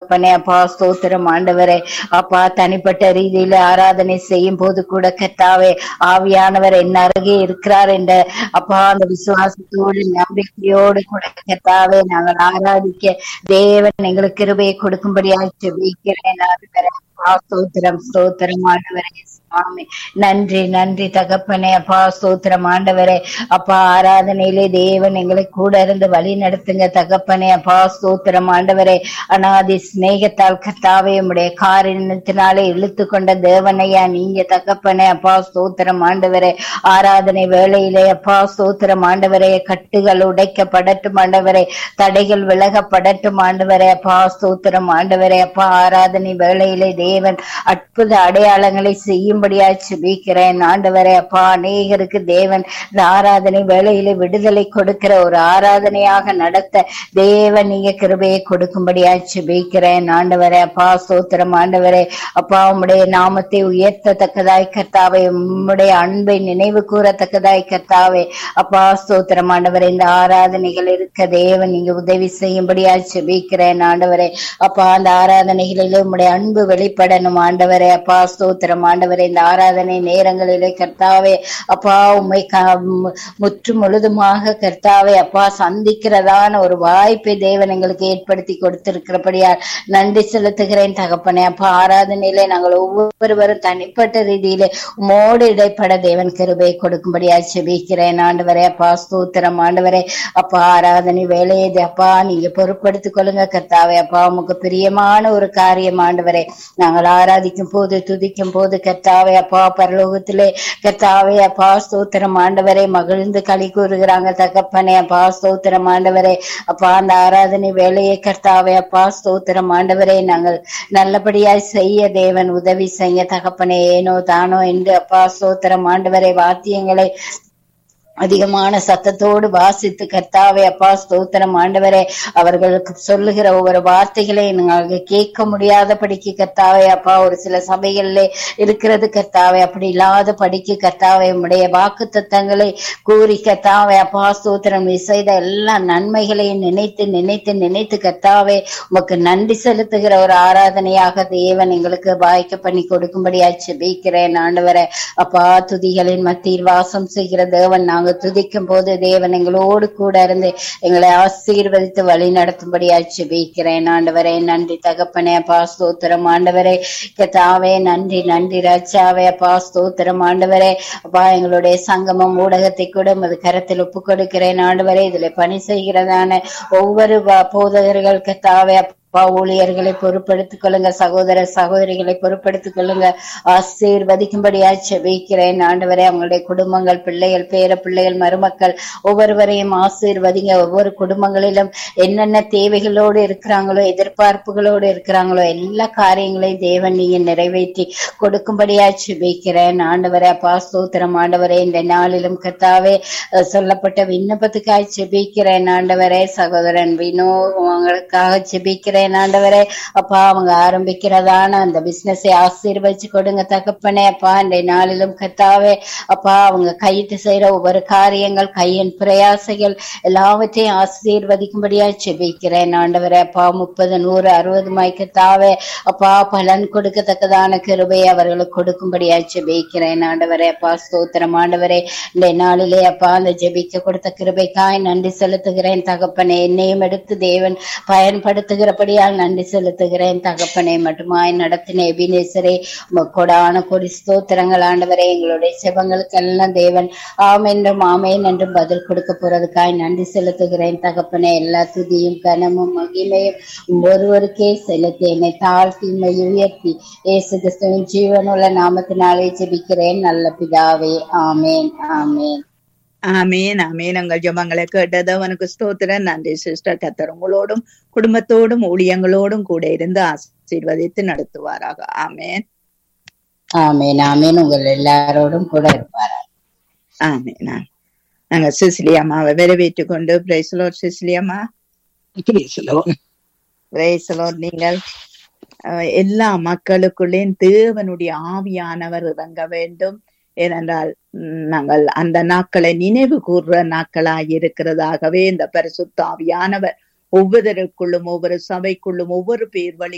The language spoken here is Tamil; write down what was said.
தகப்பனே அப்பா ஸ்தோத்திரம் ஆண்டவரே அப்பா தனிப்பட்ட ரீதியில ஆராதனை செய்யும் போது கூட கத்தாவே ஆவியானவர் என்ன அருகே இருக்கிறார் என்ற அப்பா அந்த விசுவாசத்தோடு நம்பிக்கையோடு கூட கத்தாவே நாங்கள் ஆராதிக்க தேவன் எங்களுக்கு கிருபையை கொடுக்கும்படியாக ஜெபிக்கிறேன் ஆண்டவரே. அப்பா, ஸ்தோத்திரம் ஸ்தோத்திரம் ஆண்டவரே சுவாமி நன்றி நன்றி தகப்பனே அப்பா ஸ்தோத்திரம் ஆண்டவரே அப்பா ஆராதனையிலே தேவன் எங்களை கூட இருந்து வழி நடத்துங்க தகப்பனே அப்பா ஸ்தோத்திரம் ஆண்டவரே அனாதி சிநேகத்தால் கர்த்தாவே உம்முடைய காரினத்தினாலே இழுத்து கொண்ட தேவனையா நீங்க தகப்பனே அப்பா ஸ்தோத்திரம் ஆண்டவரே ஆராதனை வேளையிலே அப்பா ஸ்தோத்திரம் ஆண்டவரே கட்டுகள் உடைக்கப்படட்டும் ஆண்டவரே தடைகள் விலகப்படட்டும் ஆண்டவரே அப்பா ஸ்தோத்திரம் ஆண்டவரே அப்பா ஆராதனை வேளையிலே தேவன் அற்புத அடையாளங்களை செய்யும்படியா ஜெபிக்கிறேன் ஆண்டவரே அப்பா அநேகருக்கு தேவன் இந்த ஆராதனை வேளையிலே விடுதலை கொடுக்கிற ஒரு ஆராதனையாக நடத்த தேவன் நீங்க கிருபையை கொடுக்கும்படியா ஜெபிக்கிறேன் ஆண்டவரே அப்பா ஸ்தோத்திரம் ஆண்டவரே அப்பா உம்முடைய நாமத்தை உயர்த்தத்தக்கதாய் கர்த்தாவே உம்முடைய அன்பை நினைவு கூறத்தக்கதாய் கர்த்தாவே அப்பா ஸ்தோத்திரம் ஆண்டவரே இந்த ஆராதனைகள் இருக்க தேவன் நீங்க உதவி செய்யும்படியா ஜெபிக்கிறேன் ஆண்டவரே அப்பா அந்த ஆராதனைகளிலே உம்முடைய அன்பு வெளிப்படணும் ஆண்டவரே அப்பா ஸ்தோத்திரம் ஆண்டவரே இந்த ஆராதனை நேரங்களிலே கர்த்தாவே அப்பா உம்மை க- மு- முற்று முழுதுமாக கர்த்தாவே அப்பா சந்திக்கிறதான ஒரு வாய்ப்பை தேவன் எங்களுக்கு ஏற்படுத்தி கொடுத்திருக்கிறபடியால் நன்றி செலுத்துகிறேன் தகப்பனே அப்பா ஆராதனையிலே நாங்கள் ஒவ்வொருவரும் தனிப்பட்ட ரீதியிலே உமோடு இடைப்பட தேவன் கிருபை கொடுக்கும்படியா செபிக்கிறேன் ஆண்டவரே அப்பா ஸ்தோத்திரம் ஆண்டவரே அப்பா ஆராதனை வேலையை அப்பா நீங்க பொறுப்படுத்திக் கொள்ளுங்க கர்த்தாவே அப்பா உமக்கு பிரியமான ஒரு காரியம் ஆண்டவரே நாங்கள் ஆராதிக்கும் போது துதிக்கும் போது கர்த்தாவே அப்பா பரலோகத்திலே கர்த்தாவே அப்பா ஸ்தோத்திரம் ஆண்டவரே மகிழ்ந்து களி கூறுகிறாங்க தகப்பனே அப்பா ஸ்தோத்திரம் ஆண்டவரே அப்பா அந்த ஆராதனை வேலையை கர்த்தாவே அப்பா ஸ்தோத்திரம் ஆண்டவரே நாங்கள் நல்லபடியாய் செய்ய தேவன் உதவி செய்ய தகப்பனே ஏனோ தானோ என்று அப்பா ஸ்தோத்திரம் ஆண்டவரை வாத்தியங்களை அதிகமான சத்தத்தோடு வாசித்து கர்த்தாவே அப்பா ஸ்தோத்திரம் ஆண்டவரே அவர்களுக்கு சொல்லுகிற ஒவ்வொரு வார்த்தைகளை நாங்கள் கேட்க முடியாதபடிக்கு கர்த்தாவே அப்பா ஒரு சில சபைகளிலே இருக்கிறது கர்த்தாவே அப்படி இல்லாத படிக்கு கர்த்தாவே உம்முடைய வாக்கு தத்தங்களை கூறி கர்த்தாவே அப்பா ஸ்தோத்திரம் நீ செய்த எல்லா நன்மைகளையும் நினைத்து நினைத்து நினைத்து கர்த்தாவே உமக்கு நன்றி செலுத்துகிற ஒரு ஆராதனையாக தேவன் எங்களுக்கு வாய்க்க பண்ணி கொடுக்கும்படியா ஜெபிக்கிறேன் ஆண்டவரே அப்பா துதிகளின் மத்தியில் வாசம் செய்கிற தேவன் நாங்க துதிக்கும் போது தேவன் எங்களோடு கூட இருந்து எங்களை ஆசீர்வதித்து வழி நடத்தும்படியா ஜெபிக்கிறேன் ஆண்டவரே நன்றி தகப்பனே அப்பா ஸ்தோத்திரம் ஆண்டவரே கத்தாவே நன்றி நன்றி ராஜாவே அப்பா ஸ்தோத்திரம் ஆண்டவரே அப்பா எங்களுடைய சங்கமம் ஊடகத்தை கூட உமது கரத்தில் ஒப்பு கொடுக்கிறேன் ஆண்டவரே இதுல பணி செய்கிறதான ஒவ்வொரு வ- போதகர்கள் கத்தாவே அப்பா ஊழியர்களை பொறுப்படுத்திக் கொள்ளுங்க சகோதர சகோதரிகளை பொறுப்படுத்திக் கொள்ளுங்க ஆசீர்வதிக்கும்படியா செபிக்கிறேன் ஆண்டவரே அவங்களுடைய குடும்பங்கள் பிள்ளைகள் பேர பிள்ளைகள் மருமக்கள் ஒவ்வொருவரையும் ஆசீர்வதிங்க ஒவ்வொரு குடும்பங்களிலும் என்னென்ன தேவைகளோடு இருக்கிறாங்களோ எதிர்பார்ப்புகளோடு இருக்கிறாங்களோ எல்லா காரியங்களையும் தேவன் நீங்க நிறைவேற்றி கொடுக்கும்படியா செபிக்கிறேன் ஆண்டவரே அப்பா ஸ்தோத்திரம் ஆண்டவரே இந்த நாளிலும் கர்த்தாவே அஹ், சொல்லப்பட்ட விண்ணப்பத்துக்காய் செபிக்கிறேன் ஆண்டவரே சகோதரன் வினோ அவங்களுக்காக செபிக்கிறேன் ஆண்டவரே அப்பா அவங்க ஆரம்பிக்கிறதான அந்த பிசினஸை ஆசீர்வதிச்சு கொடுங்க தகப்பனே அப்பா இந்த நாளிலும் கர்த்தாவே அப்பா அவங்க கையிட்டு செய்யற ஒவ்வொரு காரியங்கள் கையின் பிரயாசைகள் எல்லாவற்றையும் ஆசீர்வதிக்கும்படியா செபிக்கிறேன் ஆண்டவரே அப்பா முப்பது நூறு அறுபது மைக்கத்தாவே அப்பா பலன் கொடுக்கத்தக்கதான கிருபை அவர்களுக்கு கொடுக்கும்படியா ஜெபிக்கிறேன் ஆண்டவரே அப்பா ஸ்தோத்திரம் ஆண்டவரே இந்த நாளிலே அப்பா அந்த ஜெபிக்க கொடுத்த கிருபைக்காய் நன்றி செலுத்துகிறேன் தகப்பனே என்னையும் எடுத்து தேவன் பயன்படுத்துகிறபடியால் நன்றி செலுத்துகிறேன் தகப்பனே மட்டுமாய் நடத்தின எபினேசரே உமக்கு கொடான கொடி ஸ்தோத்திரங்கள் ஆண்டவரே எங்களுடைய செபங்களுக்கெல்லாம் தேவன் ஆமென்றும் ஆமேன் என்றும் பதில் கொடுக்க போறதுக்காய் நன்றி செலுத்துகிறேன் தகப்பனே எல்லா துதியும் கனமும் மகிமையும் உம் ஒருவருக்கே செலுத்தி என்னை தாழ்த்தி உம்மை உயர்த்தி இயேசு கிறிஸ்துவின் ஜீவனுள்ள நாமத்தினாலே ஜெபிக்கிறேன் நல்ல பிதாவே ஆமேன் ஆமேன் ஆமேன் ஆமேன் உங்கள் ஜெபங்களை கேட்டது அவனுக்கு ஸ்தோத்திரம் நன்றி சிஸ்டர் கத்தர் உங்களோடும் குடும்பத்தோடும் ஊழியங்களோடும் கூட இருந்து ஆசீர்வதித்து நடத்துவாராக ஆமேன் ஆமேன் ஆமேன் உங்கள் எல்லாரோடும் கூட இருப்பார் ஆமேன் ஆமேன். நாங்க சிசிலி அம்மாவை வரவேற்றுக் கொண்டு பிரைசலோர் சிசிலி அம்மா பிரைசலோர் நீங்கள் அஹ், எல்லா மக்களுக்குள்ளேயும் தேவனுடைய ஆவியானவர் இறங்க வேண்டும் ஏனென்றால் ம், நாங்கள் அந்த நாட்களை நினைவு கூர்ற நாட்களாய் இருக்கிறதாகவே இந்த பரிசுத்த ஆவியானவர் ஒவ்வொருவருக்குள்ளும் ஒவ்வொரு சபைக்குள்ளும் ஒவ்வொரு பேர் வழி